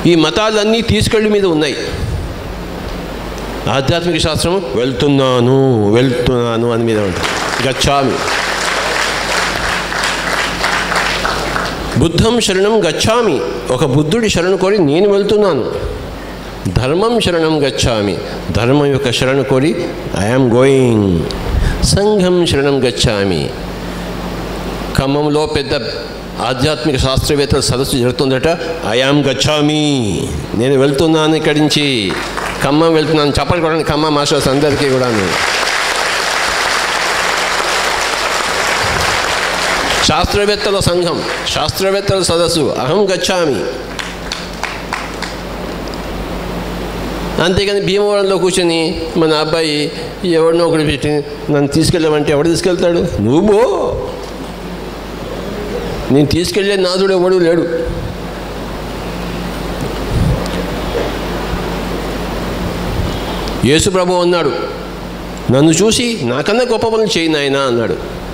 ఈ మతాలన్నీ తీసుకెళ్ళి మీద ఉన్నాయి ఆధ్యాత్మిక శాస్త్రం వెళ్తున్నాను వెళ్తున్నాను అని మీద ఉంటుంది గచ్చామి బుద్ధం శరణం గచ్చామి ఒక బుద్ధుడి శరణు కోరి నేను వెళ్తున్నాను ధర్మం శరణం గచ్చామి ధర్మం యొక్క శరణు కోరి ఐఆమ్ గోయింగ్ సంఘం శరణం గచ్చామి ఖమ్మంలో పెద్ద ఆధ్యాత్మిక శాస్త్రవేత్తల సదస్సు జరుగుతుందట ఐఆమ్ గచ్చామి నేను వెళ్తున్నాను ఇక్కడి నుంచి ఖమ్మం వెళ్తున్నాను చెప్పండి కూడా ఖమ్మం మాస్టర్స్ అందరికీ కూడాను శాస్త్రవేత్తల సంఘం శాస్త్రవేత్తల సదస్సు అహం గచ్చామి అంతేగాని భీమవరంలో కూర్చొని మన అబ్బాయి ఎవరినో ఒకటి పెట్టి నన్ను తీసుకెళ్ళామంటే ఎవడు తీసుకెళ్తాడు నువ్వు పో నేను తీసుకెళ్ళే నాదుడు ఎవడు లేడు యేసుప్రభు అన్నాడు నన్ను చూసి నాకన్నా గొప్ప పనులు చేయి నాయనా అన్నాడు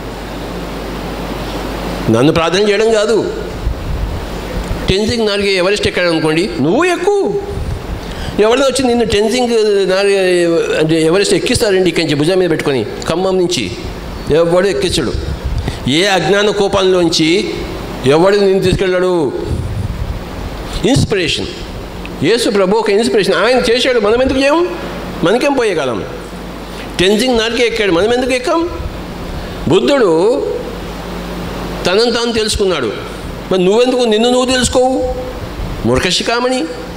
నన్ను ప్రార్థన చేయడం కాదు టెన్సింగ్ నాలుగు ఎవరెస్ట్ ఎక్కాడు అనుకోండి నువ్వు ఎక్కువ ఎవరిదో వచ్చి నిన్ను టెన్సింగ్ నాలుగు అంటే ఎవరెస్ట్ ఎక్కిస్తారండి ఇక్కడి నుంచి భుజం మీద పెట్టుకొని ఖమ్మం నుంచి ఎవడు ఎక్కించడు ఏ అజ్ఞాన కోపంలోంచి ఎవడు నిన్ను తీసుకెళ్ళాడు ఇన్స్పిరేషన్ యేసు ప్రభు ఒక ఇన్స్పిరేషన్ ఆయన చేశాడు మనం ఎందుకు చేయం మనకేం పోయేగలం టెన్సింగ్ నాలుగే ఎక్కాడు మనం ఎందుకు ఎక్కాం బుద్ధుడు తనను తాను తెలుసుకున్నాడు మరి నువ్వెందుకు నిన్ను నువ్వు తెలుసుకోవు మూర్ఖశికామణి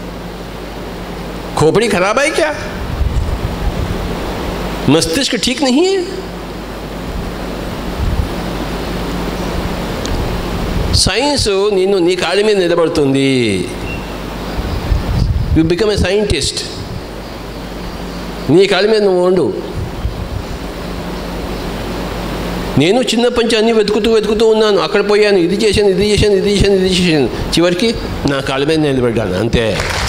खोपड़ी खराब है क्या मस्तिष्क ठीक नहीं है సైన్స్ నిన్ను నీ కాళ్ళ మీద నిలబడుతుంది యు బికమ్ ఏ సైంటిస్ట్ నీ కాళ్ళ మీద నువ్వు ఉండు నేను చిన్నప్పటి నుంచి అన్నీ వెతుకుతూ వెతుకుతూ ఉన్నాను అక్కడ పోయాను ఇది చేశాను ఇది చేశాను ఇది చేశాను ఇది చేశాను చివరికి నా కాళ్ళ మీద నిలబడ్డాను అంతే